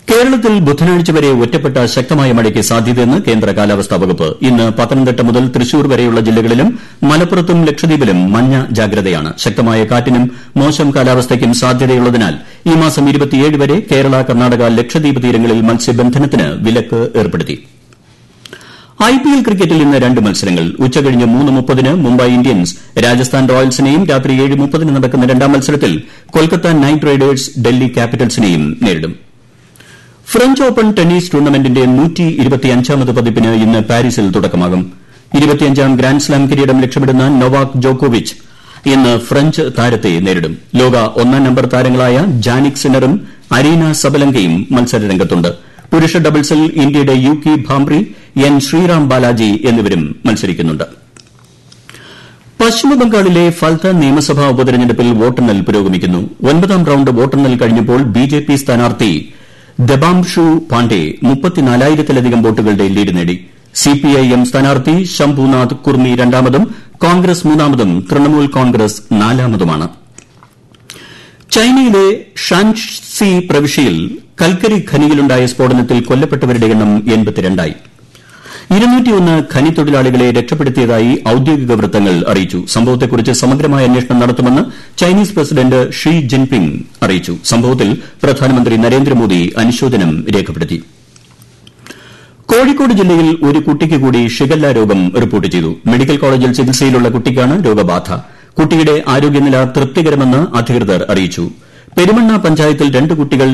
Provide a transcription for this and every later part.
കേരളത്തിൽ ബുധനാഴ്ച വരെ ഒറ്റപ്പെട്ട ശക്തമായ മഴയ്ക്ക് സാധ്യതയെന്ന് കേന്ദ്ര കാലാവസ്ഥാ വകുപ്പ് ഇന്ന് പത്തനംതിട്ട മുതൽ തൃശൂർ വരെയുള്ള ജില്ലകളിലും മലപ്പുറത്തും ലക്ഷദ്വീപിലും മഞ്ഞ ജാഗ്രതയാണ് ശക്തമായ കാറ്റിനും മോശം കാലാവസ്ഥയ്ക്കും സാധ്യതയുള്ളതിനാൽ ഈ മാസം വരെ കേരള കർണാടക ലക്ഷദ്വീപ് തീരങ്ങളിൽ മത്സ്യബന്ധനത്തിന് വിലക്ക് ഏർപ്പെടുത്തി ഐപിഎൽ ക്രിക്കറ്റിൽ ഇന്ന് രണ്ട് മത്സരങ്ങൾ ഉച്ചകഴിഞ്ഞ് മൂന്ന് മുപ്പതിന് മുംബൈ ഇന്ത്യൻസ് രാജസ്ഥാൻ റോയൽസിനെയും രാത്രി ഏഴ് മുപ്പതിന് നടക്കുന്ന രണ്ടാം മത്സരത്തിൽ കൊൽക്കത്ത നൈറ്റ് റൈഡേഴ്സ് ഡൽഹി ക്യാപിറ്റൽസിനെയും നേരിടും ഫ്രഞ്ച് ഓപ്പൺ ടെന്നീസ് ടൂർണമെന്റിന്റെ നൂറ്റിയിരുപത്തിയഞ്ചാമത് പതിപ്പിന് ഇന്ന് പാരീസിൽ തുടക്കമാകും ഇരുപത്തിയഞ്ചാം ഗ്രാൻഡ്സ്ലാം കിരീടം ലക്ഷ്യമിടുന്ന നൊവാക് ജോക്കോവിച്ച് ഇന്ന് ഫ്രഞ്ച് താരത്തെ നേരിടും ലോക ഒന്നാം നമ്പർ താരങ്ങളായ ജാനിക് സിന്നറും അരീന സബലങ്കയും മത്സരരംഗത്തുണ്ട് പുരുഷ ഡബിൾസിൽ ഇന്ത്യയുടെ യൂക്കി ഭാംബ്രി എൻ ശ്രീറാം ബാലാജി എന്നിവരും മത്സരിക്കുന്നുണ്ട് പശ്ചിമബംഗാളിലെ ഫൽത്ത നിയമസഭാ ഉപതെരഞ്ഞെടുപ്പിൽ വോട്ടെണ്ണൽ പുരോഗമിക്കുന്നു ഒൻപതാം റൌണ്ട് വോട്ടെണ്ണൽ കഴിഞ്ഞപ്പോൾ ബിജെപി സ്ഥാനാർത്ഥി ദബാംഷു പാണ്ഡെ മുപ്പത്തിനാലായിരത്തിലധികം വോട്ടുകളുടെ ലീഡ് നേടി സിപിഐഎം സ്ഥാനാർത്ഥി ശംഭുനാഥ് കുർമി രണ്ടാമതും കോൺഗ്രസ് മൂന്നാമതും തൃണമൂൽ കോൺഗ്രസ് നാലാമതുമാണ് ചൈനയിലെ ഷാൻസി പ്രവിശ്യയിൽ കൽക്കരി ഖനിയിലുണ്ടായ സ്ഫോടനത്തിൽ കൊല്ലപ്പെട്ടവരുടെ എണ്ണം എൺപത്തിരണ്ടായി ഖനി തൊഴിലാളികളെ രക്ഷപ്പെടുത്തിയതായി ഔദ്യോഗിക വൃത്തങ്ങൾ അറിയിച്ചു സംഭവത്തെക്കുറിച്ച് സമഗ്രമായ അന്വേഷണം നടത്തുമെന്ന് ചൈനീസ് പ്രസിഡന്റ് ഷീ ജിൻപിങ് അറിയിച്ചു സംഭവത്തിൽ പ്രധാനമന്ത്രി നരേന്ദ്രമോദി അനുശോചനം രേഖപ്പെടുത്തി കോഴിക്കോട് ജില്ലയിൽ ഒരു കുട്ടിക്ക് കൂടി ഷിഗല്ല രോഗം റിപ്പോർട്ട് ചെയ്തു മെഡിക്കൽ കോളേജിൽ ചികിത്സയിലുള്ള കുട്ടിക്കാണ് രോഗബാധ കുട്ടിയുടെ ആരോഗ്യനില തൃപ്തികരമെന്ന് അധികൃതർ അറിയിച്ചു പെരുമണ്ണ പഞ്ചായത്തിൽ രണ്ട് കുട്ടികൾ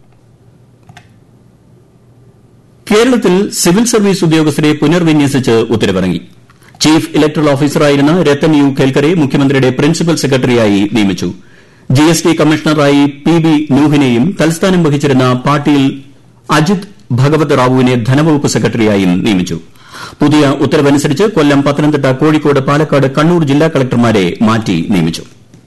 കേരളത്തിൽ സിവിൽ സർവീസ് ഉദ്യോഗസ്ഥരെ പുനർവിന്യസിച്ച് ഉത്തരവിറങ്ങി ചീഫ് ഇലക്ടറൽ ഓഫീസറായിരുന്ന രത്തൻ യു കേൽക്കറെ മുഖ്യമന്ത്രിയുടെ പ്രിൻസിപ്പൽ സെക്രട്ടറിയായി നിയമിച്ചു ജിഎസ്ടി കമ്മീഷണറായി പി ബി നൂഹിനെയും തൽസ്ഥാനം വഹിച്ചിരുന്ന പാട്ടീൽ അജിത് ഭഗവത് റാവുവിനെ ധനവകുപ്പ് സെക്രട്ടറിയായും നിയമിച്ചു പുതിയ ഉത്തരവനുസരിച്ച് കൊല്ലം പത്തനംതിട്ട കോഴിക്കോട് പാലക്കാട് കണ്ണൂർ ജില്ലാ കളക്ടർമാരെ മാറ്റി നിയമിച്ചു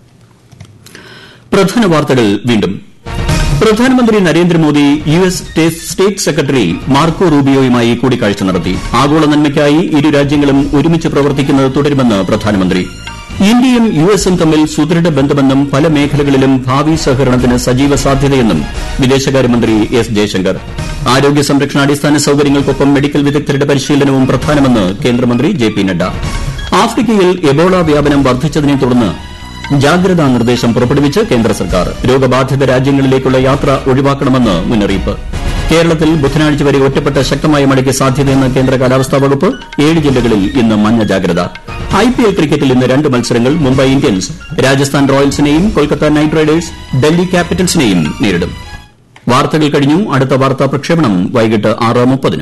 പ്രധാന വാർത്തകൾ വീണ്ടും പ്രധാനമന്ത്രി Narendra Modi U S state secretary Marco റൂബിയോയുമായി കൂടിക്കാഴ്ച നടത്തി ആഗോള നന്മയ്ക്കായി ഇരു രാജ്യങ്ങളും ഒരുമിച്ച് പ്രവർത്തിക്കുന്നത് തുടരുമെന്ന് പ്രധാനമന്ത്രി ഇന്ത്യയും യു എസും തമ്മിൽ സുദൃഢ ബന്ധമെന്നും പല മേഖലകളിലും ഭാവി സഹകരണത്തിന് സജീവ സാധ്യതയെന്നും വിദേശകാര്യമന്ത്രി എസ് ജയശങ്കർ ആരോഗ്യ സംരക്ഷണ അടിസ്ഥാന സൌകര്യങ്ങൾക്കൊപ്പം മെഡിക്കൽ വിദഗ്ധരുടെ പരിശീലനവും പ്രധാനമെന്ന് കേന്ദ്രമന്ത്രി ജെ പി നദ്ദ ആഫ്രിക്കയിൽ എബോള വ്യാപനം വർദ്ധിച്ചതിനെ തുടർന്ന് ജാഗ്രതാ നിർദ്ദേശം പുറപ്പെടുവിച്ച് കേന്ദ്ര സർക്കാർ രോഗബാധിത രാജ്യങ്ങളിലേക്കുള്ള യാത്ര ഒഴിവാക്കണമെന്ന് മുന്നറിയിപ്പ് കേരളത്തിൽ ബുധനാഴ്ച വരെ ഒറ്റപ്പെട്ട ശക്തമായ മഴയ്ക്ക് സാധ്യതയെന്ന് കേന്ദ്ര കാലാവസ്ഥാ വകുപ്പ് ഏഴ് ജില്ലകളിൽ ഇന്ന് മഞ്ഞ ജാഗ്രത ഐപിഎൽ ക്രിക്കറ്റിൽ ഇന്ന് രണ്ട് മത്സരങ്ങൾ മുംബൈ ഇന്ത്യൻസ് രാജസ്ഥാൻ റോയൽസിനെയും കൊൽക്കത്ത നൈറ്റ് റൈഡേഴ്സ് ഡൽഹി ക്യാപിറ്റൽസിനെയും നേരിടും വാർത്തകൾ കഴിഞ്ഞു അടുത്ത വാർത്താ പ്രക്ഷേപണം വൈകിട്ട് ആറ് മുപ്പതിന്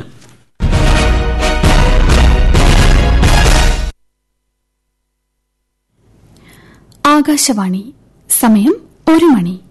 ആകാശവാണി സമയം ഒരു മണി